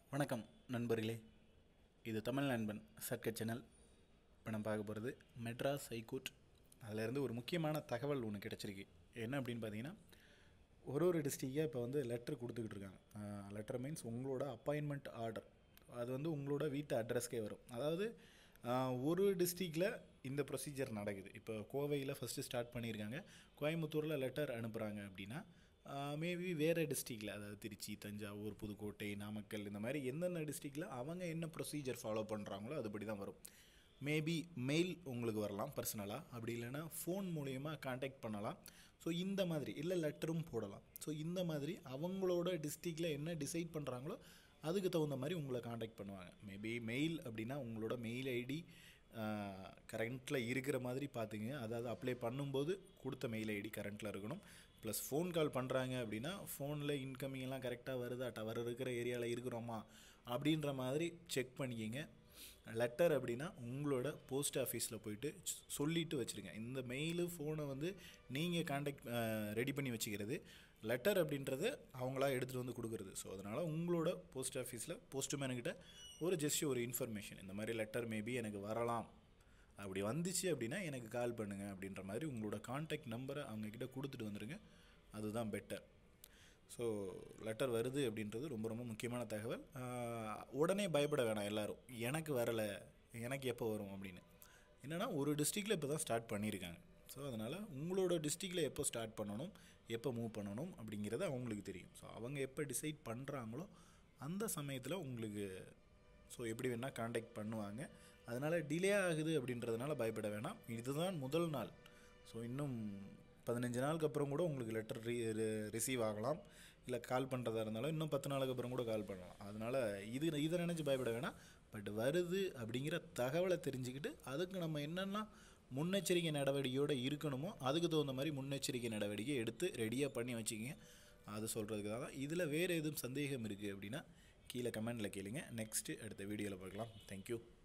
வணக்கம் நண்பர்களே இது தமிழ் நண்பன் சர்க்கட் சேனல் இப்போ நம்ம பார்க்க போகிறது மெட்ராஸ் ஹைகோர்ட் அதிலேருந்து ஒரு முக்கியமான தகவல் ஒன்று கிடச்சிருக்கு என்ன அப்படின்னு பார்த்தீங்கன்னா ஒரு ஒரு டிஸ்ட்ரிக்டாக இப்போ வந்து லெட்டர் கொடுத்துக்கிட்டு இருக்காங்க லெட்டர் மீன்ஸ் உங்களோட அப்பாயின்மெண்ட் ஆர்டர் அது வந்து உங்களோட வீட்டு அட்ரஸ்க்கே வரும் அதாவது ஆஹ், ஒரு டிஸ்ட்ரிக்டில் இந்த ப்ரொசீஜர் நடக்குது இப்போ கோவையில் ஃபஸ்ட்டு ஸ்டார்ட் பண்ணியிருக்காங்க கோயம்புத்தூரில் லெட்டர் அனுப்புகிறாங்க அப்படின்னா மேபி வேறு டிஸ்ட்ரிக்டில் அதாவது திருச்சி தஞ்சாவூர் புதுக்கோட்டை நாமக்கல் இந்த மாதிரி எந்தெந்த டிஸ்ட்ரிக்டில் அவங்க என்ன ப்ரொசீஜர் ஃபாலோ பண்ணுறாங்களோ அதுபடி தான் வரும் மேபி மெயில் உங்களுக்கு வரலாம் பர்சனலாக அப்படி இல்லைன்னா ஃபோன் மூலயமா காண்டாக்ட் பண்ணலாம் ஸோ இந்த மாதிரி இல்லை லெட்டரும் போடலாம் ஸோ இந்த மாதிரி அவங்களோட டிஸ்ட்ரிக்டில் என்ன டிசைட் பண்ணுறாங்களோ அதுக்கு தகுந்த மாதிரி உங்களை காண்டாக்ட் பண்ணுவாங்க மேபி மெயில் அப்படின்னா உங்களோட மெயில் ஐடி கரண்ட்டில் இருக்கிற மாதிரி பார்த்துங்க அதாவது அப்ளை பண்ணும்போது கொடுத்த மெயில் ஐடி கரண்ட்டில் இருக்கணும் ப்ளஸ் ஃபோன் கால் பண்ணுறாங்க அப்படின்னா ஃபோனில் இன்கமிங் எல்லாம் கரெக்டாக வருதா டவர் இருக்கிற ஏரியாவில் இருக்கிறோமா அப்படின்ற மாதிரி செக் பண்ணிக்கிங்க லெட்டர் அப்படின்னா உங்களோட போஸ்ட் ஆஃபீஸில் போயிட்டு சொ- சொல்லிட்டு வச்சுருங்க இந்த மெயிலு ஃபோனை வந்து நீங்கள் காண்டாக்ட் ரெடி பண்ணி வச்சுக்கிறது லெட்டர் அப்படின்றது அவங்களா எடுத்துகிட்டு வந்து கொடுக்குறது ஸோ அதனால் உங்களோட போஸ்ட் ஆஃபீஸில் போஸ்ட்மேனுக்கிட்ட ஒரு ஜஸ்ட் ஒரு இன்ஃபர்மேஷன் இந்த மாதிரி லெட்டர் மேபி எனக்கு வரலாம் அப்படி வந்துச்சு அப்படின்னா எனக்கு கால் பண்ணுங்கள் அப்படின்ற மாதிரி உங்களோட காண்டாக்ட் நம்பரை அவங்கக்கிட்ட கொடுத்துட்டு வந்துடுங்க அதுதான் பெட்டர் ஸோ லெட்டர் வருது அப்படின்றது ரொம்ப ரொம்ப முக்கியமான தகவல் ஆஹ் உடனே பயப்பட வேணாம் எல்லாரும் எனக்கு வரலை எனக்கு எப்போ வரும் அப்படின்னு என்னென்னா ஒரு டிஸ்ட்ரிக்டில் இப்போ தான் ஸ்டார்ட் பண்ணியிருக்காங்க ஸோ அதனால் உங்களோட டிஸ்ட்ரிக்டில் எப்போ ஸ்டார்ட் பண்ணணும் எப்போ மூவ் பண்ணணும் அப்படிங்கிறது அவங்களுக்கு தெரியும் ஸோ அவங்க எப்போ டிசைட் பண்ணுறாங்களோ அந்த சமயத்தில் உங்களுக்கு ஸோ எப்படி வேணால் காண்டாக்ட் பண்ணுவாங்க அதனால் டிலே ஆகுது அப்படின்றதுனால பயப்பட வேணாம் இதுதான் முதல் நாள் ஸோ இன்னும் பதினஞ்சு நாளுக்கு அப்புறம் கூட உங்களுக்கு லெட்டர் ரிசீவ் ஆகலாம் இல்லை கால் பண்ணுறதா இருந்தாலும் இன்னும் பத்து நாளுக்கு அப்புறம் கூட கால் பண்ணலாம் அதனால் இது இதை நினச்சி பயப்பட வேணாம் பட் வருது அப்படிங்கிற தகவலை தெரிஞ்சுக்கிட்டு அதுக்கு நம்ம என்னென்ன முன்னெச்சரிக்கை நடவடிக்கையோடு இருக்கணுமோ அதுக்கு தகுந்த மாதிரி முன்னெச்சரிக்கை நடவடிக்கை எடுத்து ரெடியாக பண்ணி வச்சுக்கிங்க அது சொல்கிறதுக்கு தான் இதில் வேறு எதுவும் சந்தேகம் இருக்குது அப்படின்னா கீழே கமெண்டில் கேளுங்க நெக்ஸ்ட்டு அடுத்த வீடியோவில் பார்க்கலாம் தேங்க்யூ